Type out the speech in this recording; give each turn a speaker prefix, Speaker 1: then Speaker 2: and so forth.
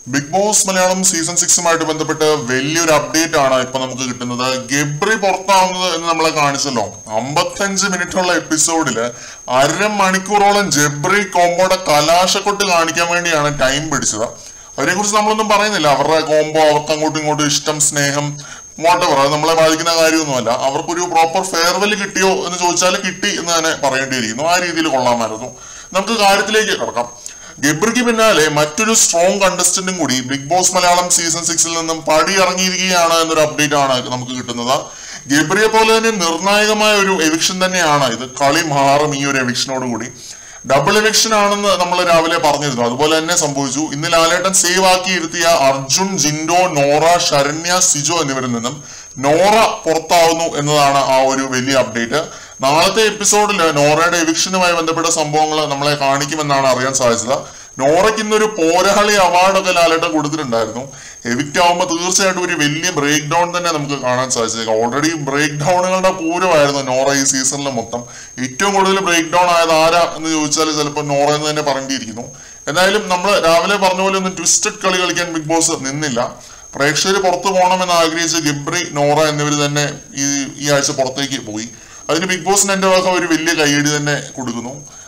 Speaker 1: big Boss Malayalam season സിക്സുമായിട്ട് ബന്ധപ്പെട്ട് വലിയൊരു അപ്ഡേറ്റ് ആണ് ഇപ്പൊ നമുക്ക് കിട്ടുന്നത് ഗബ്രി പുറത്താവുന്നത് എന്ന് നമ്മളെ കാണിച്ചല്ലോ അമ്പത്തഞ്ച് മിനിറ്റുള്ള എപ്പിസോഡില് അരമണിക്കൂറോളം ജബ്രി കോംബോയുടെ കലാശക്കൊട്ട് കാണിക്കാൻ വേണ്ടിയാണ് ടൈം പിടിച്ചത് അവരെ കുറിച്ച് നമ്മളൊന്നും പറയുന്നില്ല അവരുടെ കോംബോ അവർക്ക് അങ്ങോട്ടും ഇങ്ങോട്ടും ഇഷ്ടം സ്നേഹം വാട്ടവർ അത് നമ്മളെ ബാധിക്കുന്ന കാര്യമൊന്നുമല്ല അവർക്കൊരു പ്രോപ്പർ ഫെയർവെൽ കിട്ടിയോ എന്ന് ചോദിച്ചാൽ കിട്ടി എന്ന് തന്നെ പറയേണ്ടിയിരിക്കുന്നു ആ രീതിയിൽ കൊള്ളാമായിരുന്നു നമുക്ക് കാര്യത്തിലേക്ക് കിടക്കാം ഗബ്രിക്ക് പിന്നാലെ മറ്റൊരു സ്ട്രോങ് കണ്ടസ്റ്റന്റും കൂടി ബിഗ് ബോസ് മലയാളം സീസൺ സിക്സിൽ നിന്നും പടി ഇറങ്ങിയിരിക്കുകയാണ് എന്നൊരു അപ്ഡേറ്റ് ആണ് നമുക്ക് കിട്ടുന്നത് ഗബ്രിയെ പോലെ തന്നെ നിർണായകമായ ഒരു എവിക്ഷൻ തന്നെയാണ് ഇത് കളി മാറും ഈ ഒരു എവിക്ഷനോട് കൂടി ഡബിൾ എവിക്ഷൻ ആണെന്ന് നമ്മൾ രാവിലെ പറഞ്ഞിരുന്നു അതുപോലെ തന്നെ സംഭവിച്ചു ഇന്ന് ലാലേട്ടൻ സേവ് ആക്കി ഇരുത്തിയ അർജുൻ ജിൻഡോ നോറ ശരണ്യ സിജോ എന്നിവരിൽ നിന്നും നോറ പുറത്താവുന്നു എന്നതാണ് ആ ഒരു വലിയ അപ്ഡേറ്റ് നാളത്തെ എപ്പിസോഡിൽ നോറയുടെ എവിക്ഷനുമായി ബന്ധപ്പെട്ട സംഭവങ്ങൾ നമ്മളെ കാണിക്കുമെന്നാണ് അറിയാൻ സാധിച്ചത് നോറയ്ക്ക് ഇന്നൊരു പോരാളി അവാർഡൊക്കെ ലാലേട്ടൻ കൊടുത്തിട്ടുണ്ടായിരുന്നു എവിക്റ്റ് ആവുമ്പോൾ തീർച്ചയായിട്ടും ഒരു വലിയ ബ്രേക്ക് ഡൗൺ തന്നെ നമുക്ക് കാണാൻ സാധിച്ചേക്കാം ഓൾറെഡി ബ്രേക്ക് ഡൗണുകളുടെ പൂരമായിരുന്നു നോറ ഈ സീസണിൽ മൊത്തം ഏറ്റവും കൂടുതൽ ബ്രേക്ക് ഡൗൺ ആയത് ആരാ എന്ന് ചോദിച്ചാൽ ചിലപ്പോൾ നോറ എന്ന് തന്നെ പറയേണ്ടിയിരിക്കുന്നു എന്തായാലും നമ്മൾ രാവിലെ പറഞ്ഞ പോലെ ഒന്നും ട്വിസ്റ്റഡ് കളി കളിക്കാൻ ബിഗ് ബോസ് നിന്നില്ല പ്രേക്ഷകർ പുറത്തു പോകണമെന്ന് ആഗ്രഹിച്ച ഗിബ്രി നോറ എന്നിവർ തന്നെ ഈ ഈ ആഴ്ച പുറത്തേക്ക് പോയി അതിന് ബിഗ് ബോസിന് എന്റെ വക ഒരു വലിയ കൈയടി തന്നെ കൊടുക്കുന്നു